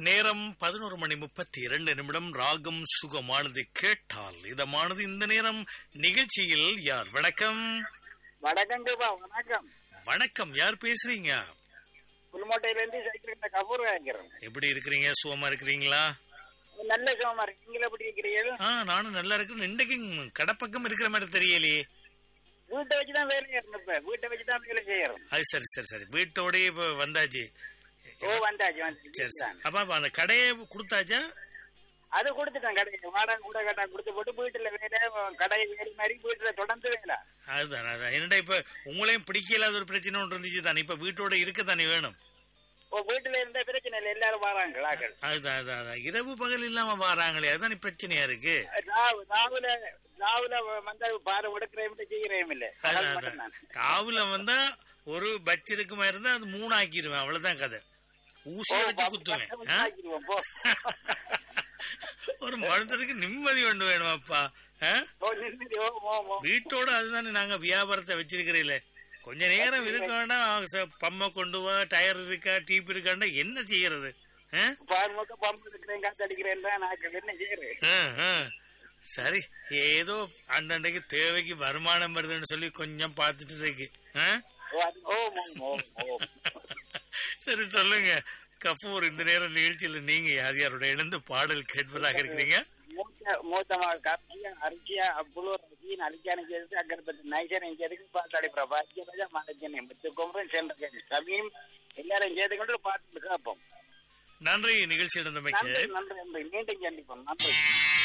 நேரம் பதினோரு மணி முப்பத்தி இரண்டு நிமிடம் ராகம் சுகமானது கேட்டால் இதமானது இந்த நேரம் நிகழ்ச்சியில் யார் வணக்கம் வணக்கங்கப்பா வணக்கம் வணக்கம் யார் பேசுறீங்க புல்மோட்டையில இருந்து சைக்கிள் கபூர் வாங்கிக்கிறேன் எப்படி இருக்கிறீங்க சுகமா இருக்கிறீங்களா நல்ல சோமா இருக்கு நீங்க எப்படி இருக்கிறீர்கள் ஆ நானும் நல்லா இருக்கிறேன் இன்றைக்கு கடப்பக்கம் இருக்கிற மாதிரி தெரியலையே வீட்டை வச்சுதான் வேலை செய்யறோம் இப்ப வீட்டை வச்சுதான் வேலை செய்யறோம் அது சரி சரி சரி வீட்டோடய இப்ப வந்தாச்சு ஓ வந்தாச்சு வந்தாச்சு சரி சரி வீட்டுதான். அப்ப அப்ப அந்த கடையை கொடுத்தாச்சா அது கொடுத்துட்டேன் கடைக்கு வாடகை கூட கட்டா கொடுத்து போட்டு வீட்டுல வேலை கடை வேலை மாதிரி வீட்டுல தொடர்ந்து வேலை அதுதான் அதான் என்னடா இப்ப உங்களையும் பிடிக்கலாத ஒரு பிரச்சனை ஒன்று இருந்துச்சு தானே இப்ப வீட்டோட இருக்க தானே வேணும் ஓ வீட்டுல இருந்த பிரச்சனை இல்லை எல்லாரும் வராங்க ஆக்கள் அதுதான் அதுதான் அதான் இரவு பகல் இல்லாம வராங்களே அதுதான் பிரச்சனையா இருக்கு ராவு- ராவுல ராவுல வந்து பாரு எடுக்கிறேன் செய்யறேன் இல்ல அதான், பகல் அதான். மட்டும்தான். காவுல வந்தா ஒரு பட்ஜ் இருக்குமா இருந்தா அது மூணு ஆக்கிடுவேன் அவ்வளவுதான் கதை ஊசி ஓ, வச்சு பத்து குத்துவேன் பத்து ஆ? ஆக்கிடுவோம், போ. ஒரு மனுஷனுக்கு நிம்மதி ஒன்று வேணுமாப்பா ஆ? ஓ, நிம்மதி, ஓ, ஓ, ஓ. வீட்டோட அதுதானே நாங்க வியாபாரத்தை வச்சிருக்கிறீங்களே கொஞ்ச நேரம் இருக்க வேண்டாம் ச- பம்மை கொண்டு வா டயர் இருக்கா டீப் இருக்காண்டா என்ன செய்யறது ஆ? பாருங்க பம்பு எடுக்கிறேன் காத்து அடிக்கிறேன் தான் நான் என்ன செய்யறேன் ஆ, ஆ. சரி ஏதோ அன்னன்னைக்கு தேவைக்கு வருமானம் வருதுன்னு சொல்லி கொஞ்சம் பார்த்துட்டு இருக்கு ஆ? ஓ, அது- ஓ, ஓ, ஓ, ஓ. சரி சொல்லுங்க கபூர் இந்த நேரம் நிகழ்ச்சியில நீங்க யார் யாரோட இணைந்து பாடல் கேட்பதாக இருக்கிறீங்க மூத்த மூத்த மகள் கார்த்தியா அரிசியா புலூர் அரிசி அரிசியான சேர்த்து அக்கற்பட்டு நைசனை சேர்த்து பாட்டாடி பிரபாஜா மலைச்சனை முத்துக்கொம்பன் சென்ற சமீம் எல்லாரும் சேர்த்து கொண்டு பாட்டு கேட்போம் நன்றி நிகழ்ச்சி நடந்தமைக்கு நன்றி நன்றி நன்றி மீண்டும் சந்திப்போம் நன்றி